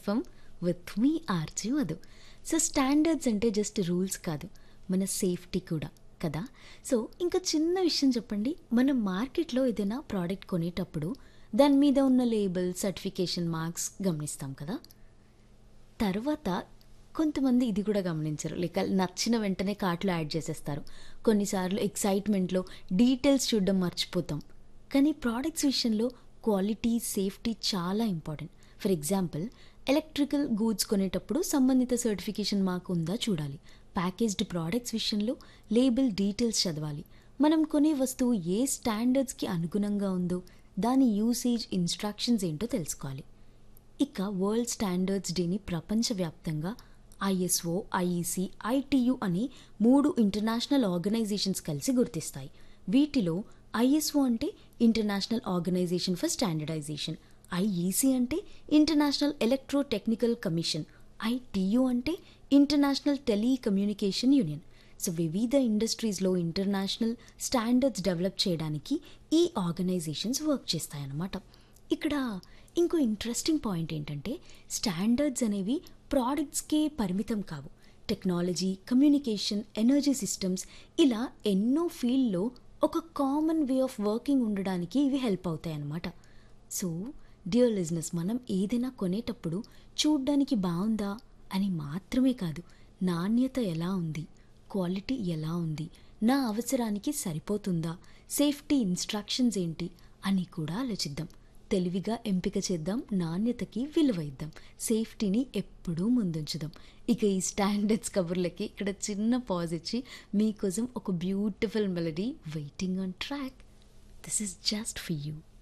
FM with me RJ Madhu so standards అంటే just rules కాదు మన సేఫ్టీ కూడా కదా సో ఇంకా చిన్న విషయం చెప్పండి మనం మార్కెట్లో ఏదైనా ప్రోడక్ట్ కొనేటప్పుడు దాని మీద ఉన్న లేబుల్ సర్టిఫికేషన్ మార్క్స్ గమనిస్తాం కదా తర్వాత కొంతమంది ఇది కూడా గమనించరు లేక నచ్చిన వెంటనే కార్ట్లో యాడ్ చేసేస్తారు కొన్నిసార్లు ఎక్సైట్మెంట్లో డీటెయిల్స్ చూడడం మర్చిపోతాం కానీ ప్రోడక్ట్స్ విషయంలో క్వాలిటీ సేఫ్టీ చాలా important for example electrical goods కొనేటప్పుడు సంబంధిత సర్టిఫికేషన్ మార్క్ ఉందా చూడాలి ప్యాకేజ్డ్ ప్రోడక్ట్స్ విషయంలో లేబుల్ డీటెయిల్స్ చదవాలి మనం కొనే వస్తువు ఏ స్టాండర్డ్స్కి అనుగుణంగా ఉందో దాని యూసేజ్ ఇన్స్ట్రక్షన్స్ ఏంటో తెలుసుకోవాలి ఇక వరల్డ్ స్టాండర్డ్స్ డేని ప్రపంచవ్యాప్తంగా ఐఎస్ఓ ఐఈసి ఐటియు అనే మూడు ఇంటర్నేషనల్ ఆర్గనైజేషన్స్ కలిసి గుర్తిస్తాయి వీటిలో ఐఎస్ఓ అంటే international organisation for standardisation IEC అంటే international electrotechnical commission ITU అంటే ఇంటర్నేషనల్ టెలికమ్యూనికేషన్ యూనియన్ సో వివిధ ఇండస్ట్రీస్లో ఇంటర్నేషనల్ స్టాండర్డ్స్ డెవలప్ చేయడానికి ఈ ఆర్గనైజేషన్స్ వర్క్ చేస్తాయన్నమాట ఇక్కడ ఇంకో ఇంట్రెస్టింగ్ పాయింట్ ఏంటంటే స్టాండర్డ్స్ అనేవి ప్రోడక్ట్స్కే పరిమితం కావు టెక్నాలజీ కమ్యూనికేషన్ ఎనర్జీ సిస్టమ్స్ ఇలా ఎన్నో ఫీల్డ్లో ఒక కామన్ వే ఆఫ్ వర్కింగ్ ఉండడానికి ఇవి హెల్ప్ అవుతాయి అన్నమాట సో డియర్ లిజినెస్ మనం ఏదైనా కొనేటప్పుడు చూడ్డానికి బాగుందా అని మాత్రమే కాదు నాణ్యత ఎలా ఉంది క్వాలిటీ ఎలా ఉంది నా అవసరానికి సరిపోతుందా సేఫ్టీ ఇన్స్ట్రక్షన్స్ ఏంటి అని కూడా ఆలోచిద్దాం తెలివిగా ఎంపిక చేద్దాం నాణ్యతకి విలువ ఇద్దాం సేఫ్టీని ఎప్పుడూ ముందుంచుదాం ఇక ఈ స్టాండర్డ్స్ కబుర్లకి ఇక్కడ చిన్న పాజ్ ఇచ్చి మీకోసం ఒక beautiful melody waiting on track this is just for you